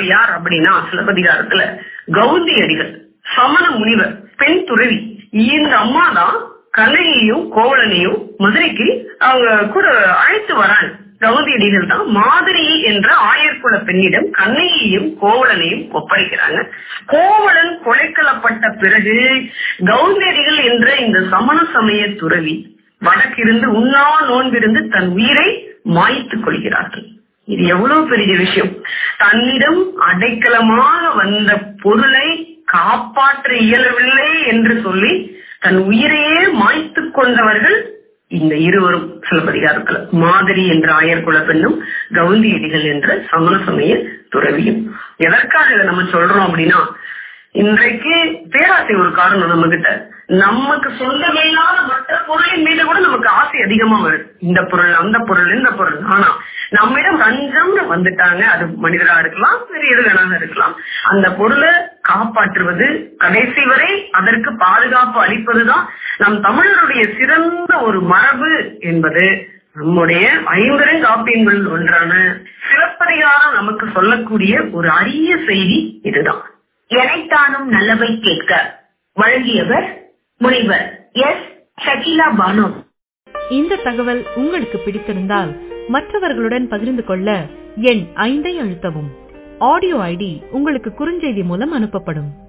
யார் அப்படின்னா சிலப்பதிகாரத்துல கௌதி அடிகள் சமண முனிவர் பெண் துறவி இந்த அம்மா தான் கண்ணையையும் கோவலனையும் மதுரைக்கு அவங்க கூட அழைத்து வராங்க கௌதியடிகள் தான் மாதிரி என்ற ஆயர்குல பெண்ணிடம் கண்ணையையும் கோவலனையும் ஒப்படைக்கிறாங்க கோவலன் கொலைக்கலப்பட்ட பிறகு கௌதியடிகள் என்ற இந்த சமண சமய துறவி வடக்கிருந்து உண்ணா நோன்பிருந்து தன் உயிரை மாய்த்துக் கொள்கிறார்கள் இது எவ்வளவு பெரிய விஷயம் தன்னிடம் அடைக்கலமாக வந்த பொருளை காப்பாற்ற இயலவில்லை என்று சொல்லி தன் உயிரையே மாய்த்து கொண்டவர்கள் இந்த இருவரும் சிலப்பதிகாரத்துல மாதிரி என்ற ஆயர்குல பெண்ணும் கவுந்தியடிகள் என்ற சமண சமய துறவியும் எதற்காக இதை நம்ம சொல்றோம் அப்படின்னா இன்றைக்கு பேராசை ஒரு காரணம் நம்ம கிட்ட நமக்கு சொந்தமில்லாத மற்ற பொருளின் மீது கூட நமக்கு ஆசை அதிகமா வருது இந்த பொருள் அந்த பொருள் இந்த பொருள் ஆனா நம்மிடம் ரஞ்சம்னு வந்துட்டாங்க அது மனிதரா இருக்கலாம் வேறு எது வேணாலும் இருக்கலாம் அந்த பொருளை காப்பாற்றுவது கடைசி வரை அதற்கு பாதுகாப்பு அளிப்பதுதான் நம் தமிழருடைய சிறந்த ஒரு மரபு என்பது நம்முடைய ஐம்பெருங்காப்பியங்கள் ஒன்றான சிலப்பதிகாரம் நமக்கு சொல்லக்கூடிய ஒரு அரிய செய்தி இதுதான் எனைத்தானும் நல்லவை கேட்க வழங்கியவர் முனைவர் எஸ் ஷகிலா பானு இந்த தகவல் உங்களுக்கு பிடித்திருந்தால் மற்றவர்களுடன் பகிர்ந்து கொள்ள எண் ஐந்தை அழுத்தவும் ஆடியோ ஐடி உங்களுக்கு குறுஞ்செய்தி மூலம் அனுப்பப்படும்